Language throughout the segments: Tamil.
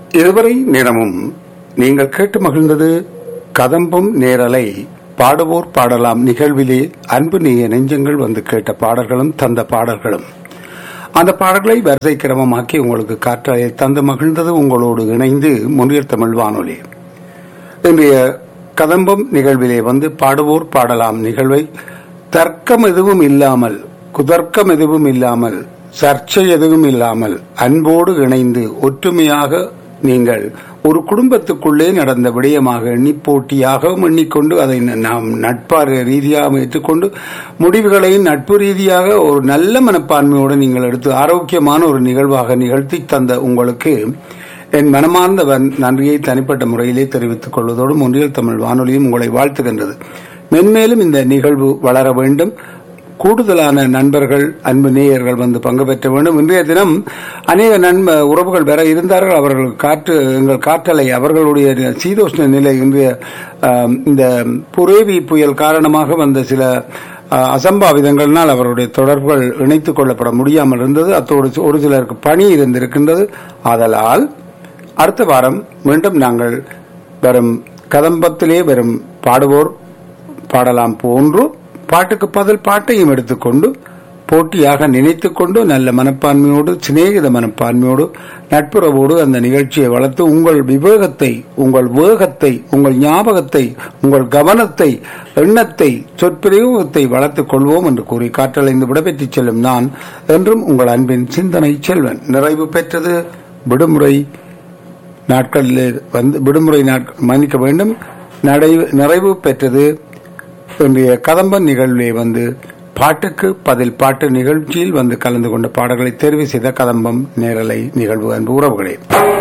இதுவரை நேரமும் நீங்கள் கேட்டு மகிழ்ந்தது கதம்பும் நேரலை பாடுவோர் பாடலாம் நிகழ்விலே அன்பு நேய நெஞ்சங்கள் வந்து கேட்ட பாடல்களும் தந்த பாடல்களும் அந்த பாடல்களை வரிசை கிரமமாக்கி உங்களுக்கு காற்றலை தந்து மகிழ்ந்தது உங்களோடு இணைந்து முன்னியர் தமிழ் வானொலி இன்றைய கதம்பம் நிகழ்விலே வந்து பாடுவோர் பாடலாம் நிகழ்வை தர்க்கம் எதுவும் இல்லாமல் குதர்க்கம் எதுவும் இல்லாமல் சர்ச்சை எதுவும் இல்லாமல் அன்போடு இணைந்து ஒற்றுமையாக நீங்கள் ஒரு குடும்பத்துக்குள்ளே நடந்த விடயமாக எண்ணி போட்டியாகவும் எண்ணிக்கொண்டு அதை நாம் நட்பார் ரீதியாக ஏற்றுக்கொண்டு முடிவுகளையும் நட்பு ரீதியாக ஒரு நல்ல மனப்பான்மையோடு நீங்கள் எடுத்து ஆரோக்கியமான ஒரு நிகழ்வாக நிகழ்த்தி தந்த உங்களுக்கு என் மனமார்ந்த நன்றியை தனிப்பட்ட முறையிலே தெரிவித்துக் கொள்வதோடு ஒன்றியல் தமிழ் வானொலியும் உங்களை வாழ்த்துகின்றது மென்மேலும் இந்த நிகழ்வு வளர வேண்டும் கூடுதலான நண்பர்கள் அன்பு நேயர்கள் வந்து பங்கு பெற்ற வேண்டும் இன்றைய தினம் அநேக நண்ப உறவுகள் வர இருந்தார்கள் அவர்கள் காற்று எங்கள் காற்றலை அவர்களுடைய சீதோஷ்ண நிலை இன்றைய இந்த புரேவி புயல் காரணமாக வந்த சில அசம்பாவிதங்கள்னால் அவருடைய தொடர்புகள் இணைத்துக் கொள்ளப்பட முடியாமல் இருந்தது அத்தோடு ஒரு சிலருக்கு பணி இருந்திருக்கின்றது ஆதலால் அடுத்த வாரம் மீண்டும் நாங்கள் வரும் கதம்பத்திலே வரும் பாடுவோர் பாடலாம் போன்று பாட்டுக்கு பதில் பாட்டையும் எடுத்துக்கொண்டு போட்டியாக நினைத்துக் கொண்டு நல்ல மனப்பான்மையோடு சிநேகித மனப்பான்மையோடு நட்புறவோடு அந்த நிகழ்ச்சியை வளர்த்து உங்கள் விவேகத்தை உங்கள் வேகத்தை உங்கள் ஞாபகத்தை உங்கள் கவனத்தை எண்ணத்தை சொற்பிரயோகத்தை வளர்த்துக் கொள்வோம் என்று கூறி காற்றலைந்து விடைபெற்று செல்லும் நான் என்றும் உங்கள் அன்பின் சிந்தனை செல்வன் நிறைவு பெற்றது விடுமுறை நாட்களில் வந்து விடுமுறை நாட்கள் மன்னிக்க வேண்டும் நிறைவு பெற்றது இன்றைய கதம்பன் நிகழ்விலே வந்து பாட்டுக்கு பதில் பாட்டு நிகழ்ச்சியில் வந்து கலந்து கொண்ட பாடல்களை தேர்வு செய்த கதம்பம் நேரலை நிகழ்வு அன்பு உறவுகளே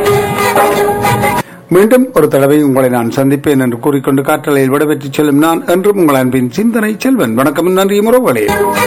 மீண்டும் ஒரு தடவை உங்களை நான் சந்திப்பேன் என்று கூறிக்கொண்டு காற்றலையில் விடைபெற்று செல்லும் நான் என்றும் உங்கள் அன்பின் சிந்தனை செல்வன் வணக்கம் நன்றி உறவுகளே